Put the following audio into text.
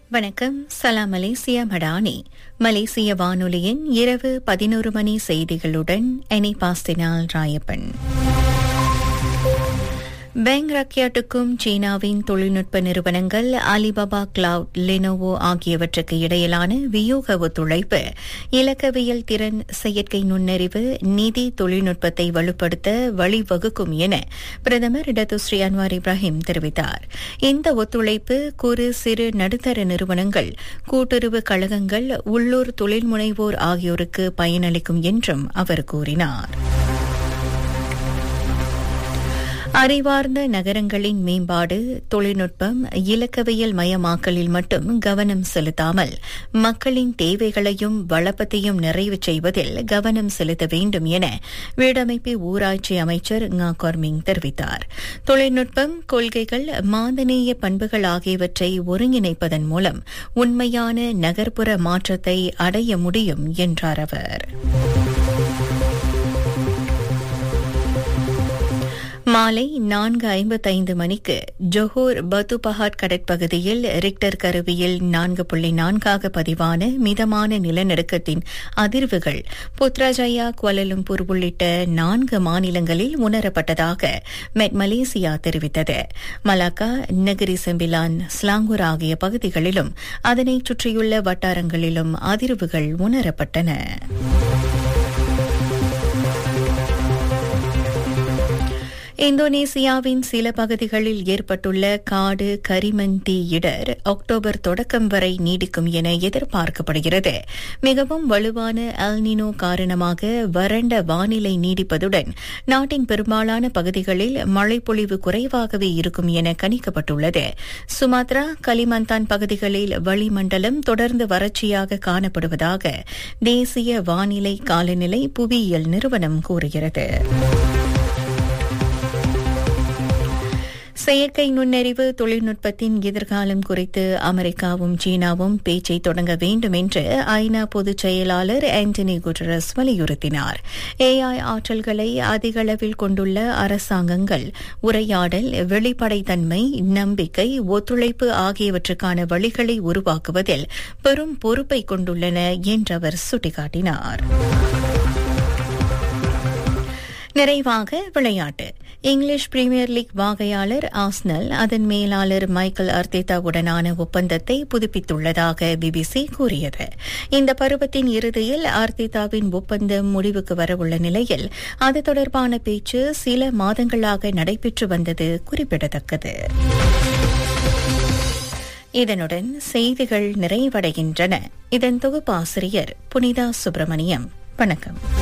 வணக்கம் சலாம் மலேசியா மடானி மலேசிய வானொலியின் இரவு பதினோரு மணி செய்திகளுடன் எனி பாஸ்தினால் ராயப்பன் பேங்க் ரக்யாட்டுக்கும் சீனாவின் தொழில்நுட்ப நிறுவனங்கள் அலிபாபா கிளவுட் லெனோவோ ஆகியவற்றுக்கு இடையிலான வியூக ஒத்துழைப்பு இலக்கவியல் திறன் செயற்கை நுண்ணறிவு நிதி தொழில்நுட்பத்தை வலுப்படுத்த வழிவகுக்கும் என பிரதமர் இடதுஸ்ரீ அன்வார் இப்ராஹிம் தெரிவித்தார் இந்த ஒத்துழைப்பு குறு சிறு நடுத்தர நிறுவனங்கள் கூட்டுறவு கழகங்கள் உள்ளூர் தொழில் முனைவோர் ஆகியோருக்கு பயனளிக்கும் என்றும் அவர் கூறினார் அறிவார்ந்த நகரங்களின் மேம்பாடு தொழில்நுட்பம் இலக்கவியல் மயமாக்கலில் மட்டும் கவனம் செலுத்தாமல் மக்களின் தேவைகளையும் வளப்பத்தையும் நிறைவு செய்வதில் கவனம் செலுத்த வேண்டும் என வீடமைப்பு ஊராட்சி அமைச்சர் ngா கொர்மிங் தெரிவித்தார் தொழில்நுட்பம் கொள்கைகள் மாந்தநேய பண்புகள் ஆகியவற்றை ஒருங்கிணைப்பதன் மூலம் உண்மையான நகர்ப்புற மாற்றத்தை அடைய முடியும் என்றார் அவர் மாலை நான்கு ஐம்பத்தைந்து மணிக்கு ஜொஹூர் பத்துபஹாட் கடற்பகுதியில் ரிக்டர் கருவியில் நான்கு புள்ளி நான்காக பதிவான மிதமான நிலநடுக்கத்தின் அதிர்வுகள் புத்ராஜயா குவலலும்பூர் உள்ளிட்ட நான்கு மாநிலங்களில் உணரப்பட்டதாக மெட் மலேசியா தெரிவித்தது மலாக்கா நகரி செம்பிலான் ஸ்லாங்கூர் ஆகிய பகுதிகளிலும் அதனைச் சுற்றியுள்ள வட்டாரங்களிலும் அதிர்வுகள் உணரப்பட்டன இந்தோனேசியாவின் சில பகுதிகளில் ஏற்பட்டுள்ள காடு கரிமன் தீ இடர் அக்டோபர் தொடக்கம் வரை நீடிக்கும் என எதிர்பார்க்கப்படுகிறது மிகவும் வலுவான அல்னினோ காரணமாக வறண்ட வானிலை நீடிப்பதுடன் நாட்டின் பெரும்பாலான பகுதிகளில் மழைப்பொழிவு குறைவாகவே இருக்கும் என கணிக்கப்பட்டுள்ளது சுமாத்ரா கலிமந்தான் பகுதிகளில் வளிமண்டலம் தொடர்ந்து வறட்சியாக காணப்படுவதாக தேசிய வானிலை காலநிலை புவியியல் நிறுவனம் கூறுகிறது செயற்கை நுண்ணறிவு தொழில்நுட்பத்தின் எதிர்காலம் குறித்து அமெரிக்காவும் சீனாவும் பேச்சை தொடங்க வேண்டும் என்று ஐநா பொதுச் செயலாளர் ஆண்டனி குட்டரஸ் வலியுறுத்தினார் ஏஐ ஆற்றல்களை அதிக அளவில் கொண்டுள்ள அரசாங்கங்கள் உரையாடல் வெளிப்படைத்தன்மை நம்பிக்கை ஒத்துழைப்பு ஆகியவற்றுக்கான வழிகளை உருவாக்குவதில் பெரும் பொறுப்பை கொண்டுள்ளன என்று அவர் சுட்டிக்காட்டினார் நிறைவாக விளையாட்டு இங்கிலீஷ் பிரீமியர் லீக் வாகையாளர் ஆஸ்னல் அதன் மேலாளர் மைக்கேல் அர்த்தேதாவுடனான ஒப்பந்தத்தை புதுப்பித்துள்ளதாக பிபிசி கூறியது இந்த பருவத்தின் இறுதியில் அர்த்தேதாவின் ஒப்பந்தம் முடிவுக்கு வரவுள்ள நிலையில் அது தொடர்பான பேச்சு சில மாதங்களாக நடைபெற்று வந்தது குறிப்பிடத்தக்கது இதனுடன் செய்திகள் நிறைவடைகின்றன இதன் தொகுப்பாசிரியர் புனிதா சுப்பிரமணியம் வணக்கம்